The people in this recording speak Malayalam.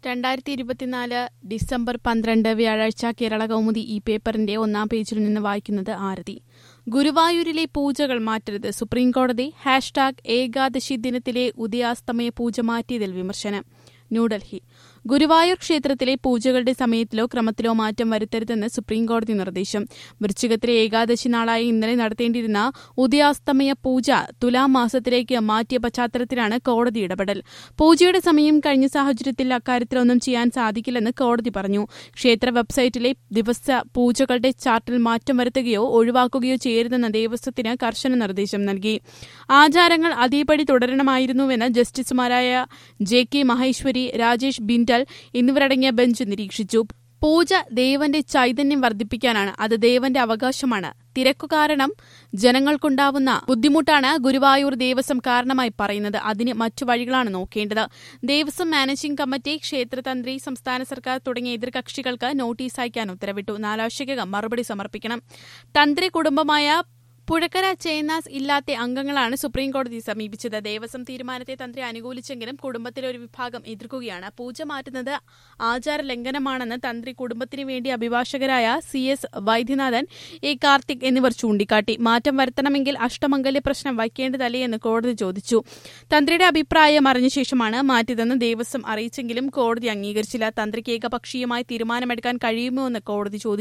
രണ്ടായിരത്തി ഇരുപത്തിനാല് ഡിസംബർ പന്ത്രണ്ട് വ്യാഴാഴ്ച കേരള കൗമുദി ഈ പേപ്പറിന്റെ ഒന്നാം പേജിൽ നിന്ന് വായിക്കുന്നത് ആരതി ഗുരുവായൂരിലെ പൂജകൾ മാറ്റരുത് സുപ്രീംകോടതി ഹാഷ്ടാഗ് ഏകാദശി ദിനത്തിലെ ഉദയാസ്തമയ പൂജ മാറ്റിയതിൽ വിമർശനം ന്യൂഡൽഹി ഗുരുവായൂർ ക്ഷേത്രത്തിലെ പൂജകളുടെ സമയത്തിലോ ക്രമത്തിലോ മാറ്റം വരുത്തരുതെന്ന് സുപ്രീംകോടതി നിർദ്ദേശം വൃശ്ചികത്തിലെ ഏകാദശി നാളായി ഇന്നലെ നടത്തേണ്ടിയിരുന്ന ഉദയാസ്തമയ പൂജ തുലാം മാസത്തിലേക്ക് മാറ്റിയ പശ്ചാത്തലത്തിലാണ് കോടതി ഇടപെടൽ പൂജയുടെ സമയം കഴിഞ്ഞ സാഹചര്യത്തിൽ അക്കാര്യത്തിലൊന്നും ചെയ്യാൻ സാധിക്കില്ലെന്ന് കോടതി പറഞ്ഞു ക്ഷേത്ര വെബ്സൈറ്റിലെ ദിവസ പൂജകളുടെ ചാർട്ടിൽ മാറ്റം വരുത്തുകയോ ഒഴിവാക്കുകയോ ചെയ്യരുതെന്ന് ദേവസ്വത്തിന് കർശന നിർദ്ദേശം നൽകി ആചാരങ്ങൾ അതേപടി തുടരണമായിരുന്നുവെന്ന് ജസ്റ്റിസുമാരായ ജെ കെ മഹേശ്വരി രാജേഷ് ബിൻഡൽ എന്നിവരടങ്ങിയ ബെഞ്ച് നിരീക്ഷിച്ചു പൂജ ദേവന്റെ ചൈതന്യം വർദ്ധിപ്പിക്കാനാണ് അത് ദേവന്റെ അവകാശമാണ് തിരക്കു കാരണം ജനങ്ങൾക്കുണ്ടാവുന്ന ബുദ്ധിമുട്ടാണ് ഗുരുവായൂർ ദേവസ്വം കാരണമായി പറയുന്നത് അതിന് മറ്റു വഴികളാണ് നോക്കേണ്ടത് ദേവസ്വം മാനേജിംഗ് കമ്മിറ്റി ക്ഷേത്രതന്ത്രി സംസ്ഥാന സർക്കാർ തുടങ്ങിയ എതിർകക്ഷികൾക്ക് നോട്ടീസ് അയക്കാൻ ഉത്തരവിട്ടു നാലാഴ്ചയ്ക്കകം മറുപടി സമർപ്പിക്കണം തന്ത്രി കുടുംബമായ പുഴക്കര ചേന്നാസ് ഇല്ലാത്ത അംഗങ്ങളാണ് സുപ്രീംകോടതി സമീപിച്ചത് ദേവസ്വം തീരുമാനത്തെ തന്ത്രി അനുകൂലിച്ചെങ്കിലും കുടുംബത്തിലെ ഒരു വിഭാഗം എതിർക്കുകയാണ് പൂജ മാറ്റുന്നത് ആചാര ലംഘനമാണെന്ന് തന്ത്രി കുടുംബത്തിനു വേണ്ടി അഭിഭാഷകരായ C S Vaidyanathan A Karthik എന്നിവർ ചൂണ്ടിക്കാട്ടി മാറ്റം വരുത്തണമെങ്കിൽ അഷ്ടമംഗല്യ പ്രശ്നം വയ്ക്കേണ്ടതല്ലേ എന്ന് കോടതി ചോദിച്ചു തന്ത്രിയുടെ അഭിപ്രായം അറിഞ്ഞ ശേഷമാണ് മാറ്റിയതെന്ന് ദേവസ്വം അറിയിച്ചെങ്കിലും കോടതി അംഗീകരിച്ചില്ല തന്ത്രിക്ക് ഏകപക്ഷീയമായി തീരുമാനമെടുക്കാൻ കഴിയുമോ എന്ന് കോടതി ചോദിച്ചു